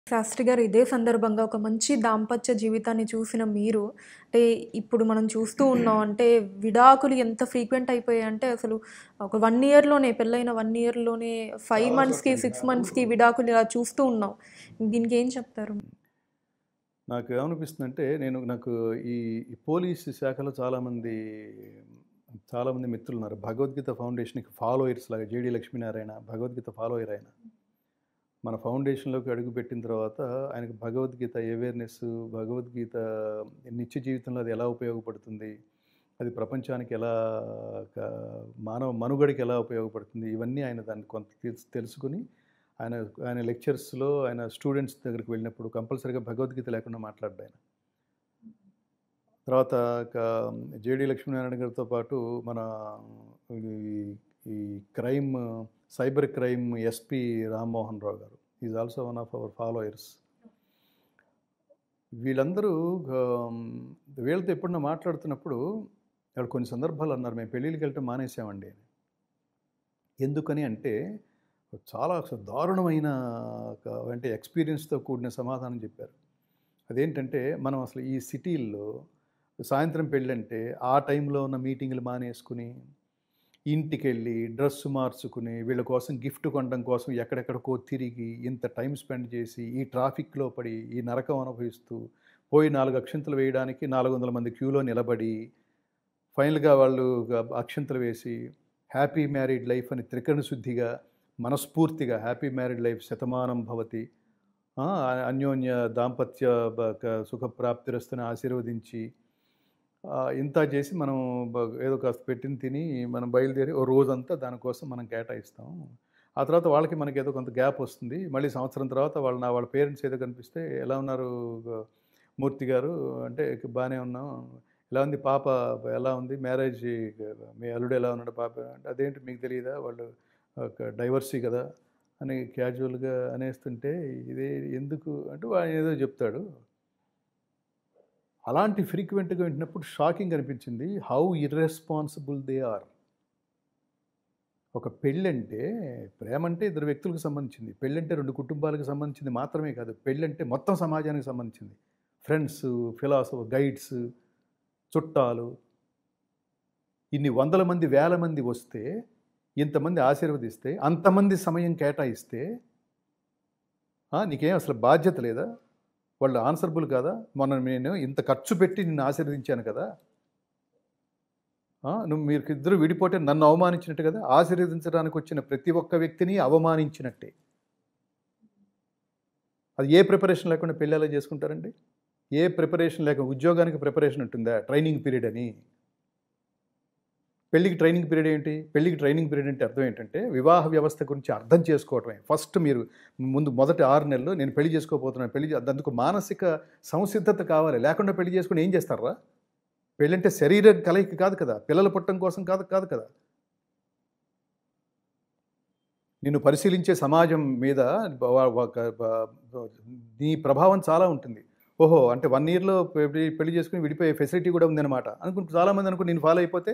శాస్త్రి గారు ఇదే సందర్భంగా ఒక మంచి దాంపత్య జీవితాన్ని చూసిన మీరు అంటే ఇప్పుడు మనం చూస్తూ ఉన్నాం అంటే విడాకులు ఎంత ఫ్రీక్వెంట్ అయిపోయాయి అంటే అసలు ఒక వన్ ఇయర్లోనే పెళ్ళైన వన్ ఇయర్లోనే ఫైవ్ మంత్స్కి సిక్స్ మంత్స్కి విడాకులు ఇలా చూస్తూ ఉన్నాం దీనికి ఏం చెప్తారు నాకు ఏమనిపిస్తుందంటే నేను నాకు ఈ ఈ పోలీస్ శాఖలో చాలామంది చాలామంది మిత్రులు ఉన్నారు భగవద్గీత ఫౌండేషన్కి ఫాలోయర్స్ లాగా జేడి లక్ష్మీనారాయణ భగవద్గీత ఫాలోయర్ ఆయన మన ఫౌండేషన్లోకి అడుగుపెట్టిన తర్వాత ఆయనకు భగవద్గీత అవేర్నెస్ భగవద్గీత నిత్య జీవితంలో అది ఎలా ఉపయోగపడుతుంది అది ప్రపంచానికి ఎలా క- మానవ మనుగడికి ఎలా ఉపయోగపడుతుంది ఇవన్నీ ఆయన దాన్ని కొంత తెలుసు తెలుసుకుని ఆయన ఆయన లెక్చర్స్లో ఆయన స్టూడెంట్స్ దగ్గరికి వెళ్ళినప్పుడు కంపల్సరీగా భగవద్గీత లేకుండా మాట్లాడ్డా ఆయన తర్వాత జేడి లక్ష్మీనారాయణ గారితో పాటు మన e- e crime cyber crime SP Rammohan Rao గారు is also one of our followers వీళ్ళందరూ ఆమ్, వీళ్ళతో ఎప్పుడన్నా మాట్లాడుతున్నప్పుడు వాళ్ళు కొన్ని సందర్భాలు అన్నారు మేము పెళ్ళిళ్ళకి వెళ్ళటం మానేసామండి అని ఎందుకని అంటే చాలా అసలు దారుణమైన ఒక అంటే ఎక్స్పీరియన్స్తో కూడిన సమాధానం చెప్పారు అదేంటంటే మనం అసలు ఈ సిటీల్లో సాయంత్రం పెళ్ళంటే ఆ టైంలో ఉన్న మీటింగ్లు మానేసుకుని ఇంటికి వెళ్ళి డ్రెస్ మార్చుకుని వీళ్ళ కోసం గిఫ్ట్ కొనడం కోసం ఎక్కడెక్కడికో తిరిగి ఇంత టైం స్పెండ్ చేసి ఈ ట్రాఫిక్లో పడి ఈ నరకం అనుభవిస్తూ పోయి నాలుగు అక్షంతలు వేయడానికి నాలుగు వందల మంది క్యూలో నిలబడి ఫైనల్గా వాళ్ళు అక్షంతలు వేసి హ్యాపీ మ్యారీడ్ లైఫ్ అని త్రికరణ శుద్ధిగా మనస్ఫూర్తిగా హ్యాపీ మ్యారీడ్ లైఫ్ శతమానం భవతి ఆ, అన్యోన్య దాంపత్య బ- క- సుఖప్రాప్తిరస్తుని ఆశీర్వదించి ఆ, ఇంత చేసి మనం బ- ఏదో కాస్త పెట్టిన తిని మనం బయలుదేరి ఓ రోజంతా దానికోసం మనం కేటాయిస్తాం ఆ తర్వాత వాళ్ళకి మనకి ఏదో కొంత గ్యాప్ వస్తుంది మళ్ళీ సంవత్సరం తర్వాత వాళ్ళ నా వాళ్ళ పేరెంట్స్ ఏదో కనిపిస్తే ఎలా ఉన్నారు గ- మూర్తి గారు అంటే బాగానే ఉన్నాం ఎలా ఉంది పాప ఎలా ఉంది మ్యారేజ్ మీ అల్లుడు ఎలా ఉన్నాడు పాప అంటే అదేంటి మీకు తెలియదా వాళ్ళు ఒక డైవర్సీ కదా అని క్యాజువల్గా అనేస్తుంటే ఇదే ఎందుకు అంటే వాడు ఏదో చెప్తాడు అలాంటి ఫ్రీక్వెంట్గా వింటున్నప్పుడు షాకింగ్ అనిపించింది హౌ ఇర్రెస్పాన్సిబుల్ దే ఆర్ ఒక పెళ్ళంటే ప్రేమ అంటే ఇద్దరు వ్యక్తులకు సంబంధించింది పెళ్ళంటే రెండు కుటుంబాలకు సంబంధించింది మాత్రమే కాదు పెళ్ళంటే మొత్తం సమాజానికి సంబంధించింది ఫ్రెండ్స్ ఫిలాసఫర్ గైడ్స్ చుట్టాలు ఇన్ని వందల మంది వేల మంది వస్తే ఇంతమంది ఆశీర్వదిస్తే అంతమంది సమయం కేటాయిస్తే ఆ, నీకేం అసలు బాధ్యత లేదా వాళ్ళు ఆన్సరబుల్ కాదా మొన్న నేను ఇంత ఖర్చు పెట్టి నిన్ను ఆశీర్వదించాను కదా ఆ, నువ్వు మీరు ఇద్దరు విడిపోతే నన్ను అవమానించినట్టు కదా ఆశీర్వదించడానికి వచ్చిన ప్రతి ఒక్క వ్యక్తిని అవమానించినట్టే అది ఏ ప్రిపరేషన్ లేకుండా పెళ్ళి ఎలా చేసుకుంటారండి ఏ ప్రిపరేషన్ లేక ఉద్యోగానికి ప్రిపరేషన్ ఉంటుందా ట్రైనింగ్ పీరియడ్ అని పెళ్ళికి ట్రైనింగ్ పీరియడ్ ఏంటి పెళ్ళికి ట్రైనింగ్ పీరియడ్ అంటే అర్థం ఏంటంటే వివాహ వ్యవస్థ గురించి అర్థం చేసుకోవటమే ఫస్ట్ మీరు ముందు మొదటి ఆరు నెలలు నేను పెళ్లి చేసుకోబోతున్నాను పెళ్లి చే- అందుకు మానసిక సంసిద్ధత కావాలి లేకుండా పెళ్లి చేసుకుని ఏం చేస్తారా పెళ్ళంటే శరీర కలయిక కాదు కదా పిల్లలు పుట్టడం కోసం కాదు కాదు కదా నిన్ను పరిశీలించే సమాజం మీద బ- ఒక బ- నీ ప్రభావం చాలా ఉంటుంది ఓహో అంటే వన్ ఇయర్లో పెళ్లి పెళ్లి చేసుకుని విడిపోయే ఫెసిలిటీ కూడా ఉందన్నమాట అనుకుంటు చాలామంది అనుకుని నేను ఫాలో అయిపోతే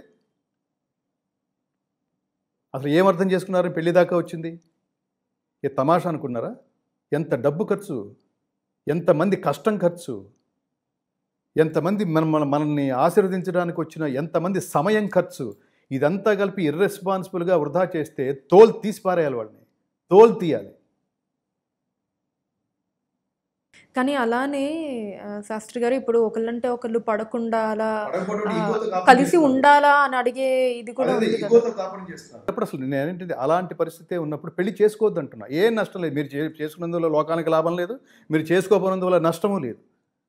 అసలు ఏం అర్థం చేసుకున్నారని పెళ్లి దాకా వచ్చింది ఏ తమాషా అనుకున్నారా ఎంత డబ్బు ఖర్చు ఎంతమంది కష్టం ఖర్చు ఎంతమంది మన మన మనల్ని ఆశీర్వదించడానికి వచ్చిన ఎంతమంది సమయం ఖర్చు ఇదంతా కలిపి ఇర్రెస్పాన్సిబుల్గా వృధా చేస్తే తోలు తీసి పారేయాలి వాళ్ళని తోలు తీయాలి కానీ అలానే ఆ, శాస్త్రి గారు ఇప్పుడు ఒకళ్ళంటే ఒకళ్ళు పడకుండా అలా ఆ, కలిసి ఉండాలా అని అడిగే ఇది కూడా ఉంది కదా అప్పుడు అసలు నేను ఏంటంటే అలాంటి పరిస్థితి ఉన్నప్పుడు పెళ్లి చేసుకోవద్దు అంటున్నా ఏం నష్టం లేదు మీరు చే- చేసుకున్నందువల్ల లోకానికి లాభం లేదు మీరు చేసుకోపోయినందువల్ల నష్టము లేదు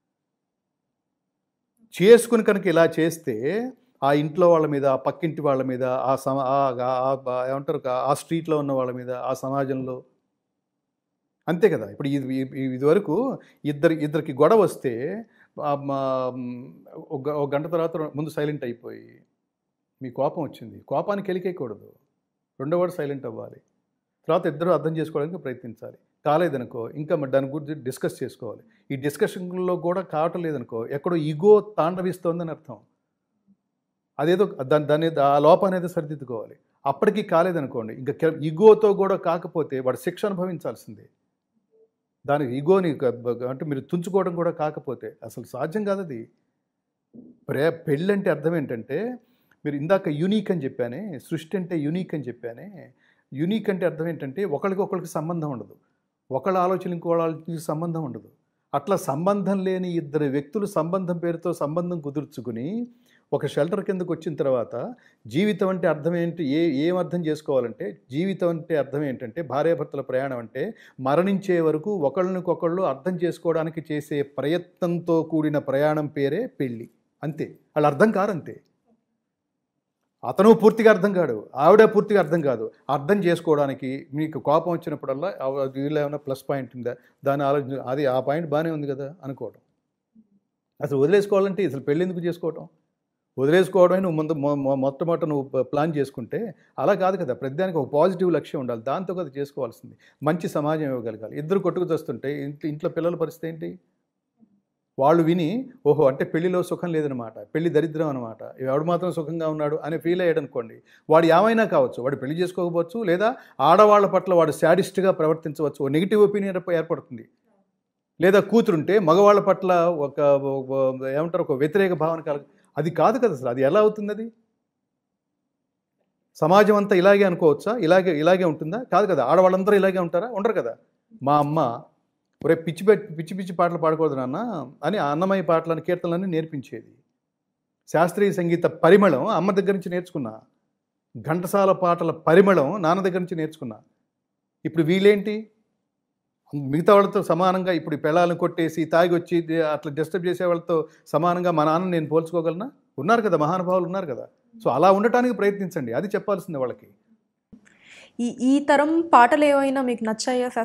చేసుకుని కనుక ఇలా చేస్తే ఆ ఇంట్లో వాళ్ళ మీద ఆ పక్కింటి వాళ్ళ మీద ఆ సమ ఆ- ఆ- ఆ- ఏమంటారు ఆ- ఆ స్ట్రీట్లో ఉన్న వాళ్ళ మీద ఆ సమాజంలో అంతే కదా ఇప్పుడు ఇది ఇది- ఇదివరకు ఇద్దరు ఇద్దరికి గొడవ వస్తే ఆ మా- ఒక గ- ఒక గంట తర్వాత ముందు సైలెంట్ అయిపోయి మీ కోపం వచ్చింది కోపానికి ఎలికేయకూడదు రెండో వాడు సైలెంట్ అవ్వాలి తర్వాత ఇద్దరు అర్థం చేసుకోవడానికి ప్రయత్నించాలి కాలేదనుకో ఇంకా మరి దాని గురించి డిస్కస్ చేసుకోవాలి ఈ డిస్కషన్లో కూడా కావటం లేదనుకో ఎక్కడో ఈగో తాండవిస్తోందని అర్థం అదేదో దాని దాని ఆ లోపం అనేది సరిదిద్దుకోవాలి అప్పటికి కాలేదనుకోండి ఇంకా ఈగోతో కూడా కాకపోతే వాడు శిక్ష అనుభవించాల్సిందే దానికి ఈగోని క- బ- అంటే మీరు తుంచుకోవడం కూడా కాకపోతే అసలు సాధ్యం కాదు అది ప్రే పెళ్ళి అంటే అర్థం ఏంటంటే మీరు ఇందాక యూనిక్ అని చెప్పానే సృష్టి అంటే యూనిక్ అని చెప్పానే యూనిక్ అంటే అర్థం ఏంటంటే ఒకరికి ఒకరికి సంబంధం ఉండదు ఒకళ్ళ ఆలోచన ఇంకో ఆలోచనకి సంబంధం ఉండదు అట్లా సంబంధం లేని ఇద్దరు వ్యక్తులు సంబంధం పేరుతో సంబంధం కుదుర్చుకుని ఒక షెల్టర్ కిందకు వచ్చిన తర్వాత జీవితం అంటే అర్థం ఏంటి ఏ ఏం అర్థం చేసుకోవాలంటే జీవితం అంటే అర్థం ఏంటంటే భార్యాభర్తల ప్రయాణం అంటే మరణించే వరకు ఒకళ్ళనికొకళ్ళు అర్థం చేసుకోవడానికి చేసే ప్రయత్నంతో కూడిన ప్రయాణం పేరే పెళ్ళి అంతే వాళ్ళు అర్థం కారంతే అతను పూర్తిగా అర్థం కాడు ఆవిడ పూర్తిగా అర్థం కాదు అర్థం చేసుకోవడానికి మీకు కోపం వచ్చినప్పుడల్లా ఆ- వీళ్ళు ఏమైనా ప్లస్ పాయింట్ ఉందా దాని ఆలోచన అది ఆ పాయింట్ బాగానే ఉంది కదా అనుకోవడం అసలు వదిలేసుకోవాలంటే అసలు పెళ్ళి ఎందుకు చేసుకోవటం వదిలేసుకోవడమే నువ్వు ముందు మొ- మొ- మొట్టమొదట నువ్వు ప- ప్లాన్ చేసుకుంటే అలా కాదు కదా ప్రతిదానికి ఒక పాజిటివ్ లక్ష్యం ఉండాలి దాంతో కదా చేసుకోవాల్సింది మంచి సమాజం ఇవ్వగలగాలి ఇద్దరు కొట్టుకు తెస్తుంటే ఇంట్లో ఇంట్లో పిల్లల పరిస్థితి ఏంటి వాళ్ళు విని ఓహో అంటే పెళ్లిలో సుఖం లేదనమాట పెళ్లి దరిద్రం అనమాట ఎవడు మాత్రం సుఖంగా ఉన్నాడు అని ఫీల్ అయ్యాడు అనుకోండి వాడు ఏమైనా కావచ్చు వాడు పెళ్లి చేసుకోకపోవచ్చు లేదా ఆడవాళ్ళ పట్ల వాడు శాడిస్ట్గా ప్రవర్తించవచ్చు ఓ నెగిటివ్ ఒపీనియన్ ఏర్పడుతుంది లేదా కూతురుంటే మగవాళ్ళ పట్ల ఒక ఒక- ఏమంటారు ఒక వ్యతిరేక భావన కలగ అది కాదు కదా అసలు అది ఎలా అవుతుంది అది సమాజం అంతా ఇలాగే అనుకోవచ్చా ఇలాగే ఇలాగే ఉంటుందా కాదు కదా ఆడవాళ్ళందరూ ఇలాగే ఉంటారా ఉండరు కదా మా అమ్మ ఒరే పిచ్చి పెట్- పిచ్చి పిచ్చి పాటలు పాడకూడదు నాన్న అని ఆ అన్నమయ్య పాటలను కీర్తనలన్నీ నేర్పించేది శాస్త్రీయ సంగీత పరిమళం అమ్మ దగ్గర నుంచి నేర్చుకున్నా ఘంటసాల పాటల పరిమళం నాన్న దగ్గర నుంచి నేర్చుకున్నా ఇప్పుడు వీళ్ళేంటి మిగతా వాళ్ళతో సమానంగా ఇప్పుడు ఈ పెళ్ళాలను కొట్టేసి తాగి వచ్చి ది- అట్లా డిస్టర్బ్ చేసే వాళ్ళతో సమానంగా మా నాన్న నేను పోల్చుకోగలనా ఉన్నారు కదా మహానుభావులు ఉన్నారు కదా సో అలా ఉండటానికి ప్రయత్నించండి అది చెప్పాల్సింది వాళ్ళకి ఈ ఈ తరం పాటలు ఏవైనా మీకు నచ్చాయా